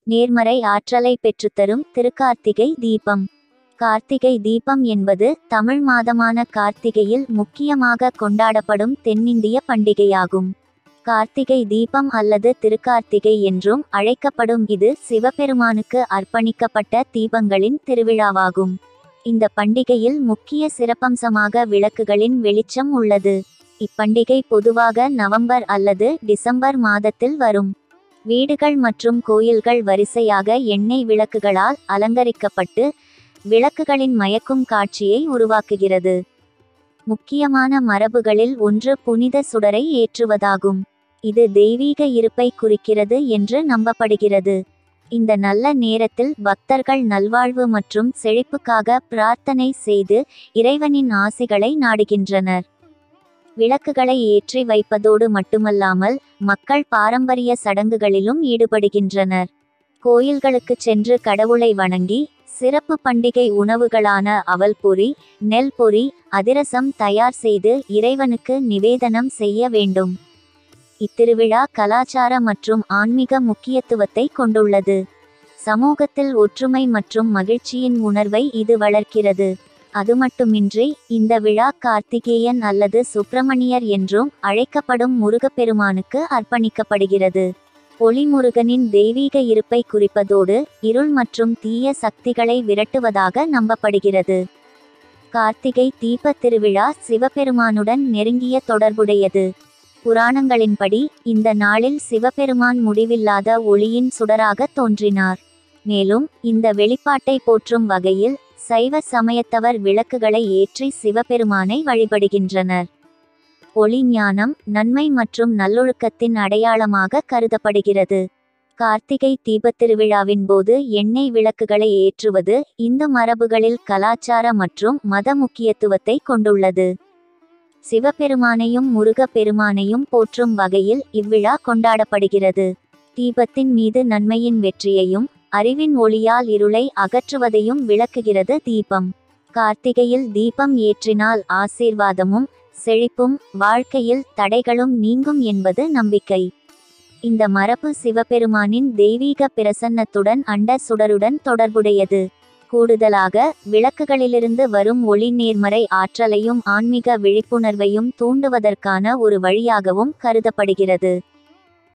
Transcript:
நேர்மறை ஆற்றலை பெற்றுத்தரும் திருக்கார்த்திகை தீபம் கார்த்திகை தீபம் என்பது தமிழ் மாதமான கார்த்திகையில் முக்கியமாக கொண்டாடப்படும் தென்னிந்திய பண்டிகையாகும் கார்த்திகை தீபம் அல்லது திருக்கார்த்திகை என்றும் அழைக்கப்படும் இது சிவபெருமானுக்கு அர்ப்பணிக்கப்பட்ட தீபங்களின் திருவிழாவாகும் இந்த பண்டிகையில் முக்கிய சிறப்பம்சமாக விளக்குகளின் வெளிச்சம் உள்ளது இப்பண்டிகை பொதுவாக நவம்பர் அல்லது டிசம்பர் மாதத்தில் வரும் வீடுகள் மற்றும் கோயில்கள் வரிசையாக எண்ணெய் விளக்குகளால் அலங்கரிக்கப்பட்டு விளக்குகளின் மயக்கும் காட்சியை உருவாக்குகிறது முக்கியமான மரபுகளில் ஒன்று புனித சுடரை ஏற்றுவதாகும் இது தெய்வீக இருப்பை குறிக்கிறது என்று நம்பப்படுகிறது இந்த நல்ல நேரத்தில் பக்தர்கள் நல்வாழ்வு மற்றும் செழிப்புக்காக பிரார்த்தனை செய்து இறைவனின் ஆசிகளை நாடுகின்றனர் விளக்குகளை ஏற்றி வைப்பதோடு மட்டுமல்லாமல் மக்கள் பாரம்பரிய சடங்குகளிலும் ஈடுபடுகின்றனர் கோயில்களுக்கு சென்று கடவுளை வணங்கி சிறப்பு பண்டிகை உணவுகளான அவல் பொரி நெல் பொரி அதிரசம் தயார் செய்து இறைவனுக்கு நிவேதனம் செய்ய வேண்டும் இத்திருவிழா கலாச்சார மற்றும் ஆன்மீக முக்கியத்துவத்தை கொண்டுள்ளது சமூகத்தில் ஒற்றுமை மற்றும் மகிழ்ச்சியின் உணர்வை இது வளர்க்கிறது அது மட்டுமின்றி இந்த விழா கார்த்திகேயன் அல்லது சுப்பிரமணியர் என்றும் அழைக்கப்படும் முருகப்பெருமானுக்கு அர்ப்பணிக்கப்படுகிறது ஒளிமுருகனின் தெய்வீக இருப்பை குறிப்பதோடு இருள் மற்றும் தீய சக்திகளை விரட்டுவதாக நம்பப்படுகிறது கார்த்திகை தீப திருவிழா சிவபெருமானுடன் நெருங்கிய தொடர்புடையது புராணங்களின்படி இந்த நாளில் சிவபெருமான் முடிவில்லாத ஒளியின் சுடராக தோன்றினார் மேலும் இந்த வெளிப்பாட்டை போற்றும் வகையில் சைவ சமயத்தவர் விளக்குகளை ஏற்றி சிவபெருமானை வழிபடுகின்றனர் ஒளி ஞானம் நன்மை மற்றும் நல்லொழுக்கத்தின் அடையாளமாக கருதப்படுகிறது கார்த்திகை தீபத் திருவிழாவின் போது எண்ணெய் விளக்குகளை ஏற்றுவது இந்து மரபுகளில் கலாச்சார மற்றும் மத முக்கியத்துவத்தை கொண்டுள்ளது சிவபெருமானையும் முருகப் பெருமானையும் போற்றும் வகையில் இவ்விழா கொண்டாடப்படுகிறது தீபத்தின் மீது நன்மையின் வெற்றியையும் அறிவின் ஒளியால் இருளை அகற்றுவதையும் விளக்குகிறது தீபம் கார்த்திகையில் தீபம் ஏற்றினால் ஆசீர்வாதமும் செழிப்பும் வாழ்க்கையில் தடைகளும் நீங்கும் என்பது நம்பிக்கை இந்த மரபு சிவபெருமானின் தெய்வீக பிரசன்னத்துடன் அண்ட சுடருடன் தொடர்புடையது கூடுதலாக விளக்குகளிலிருந்து வரும் ஒளி நேர்மறை ஆற்றலையும் ஆன்மீக விழிப்புணர்வையும் தூண்டுவதற்கான ஒரு வழியாகவும் கருதப்படுகிறது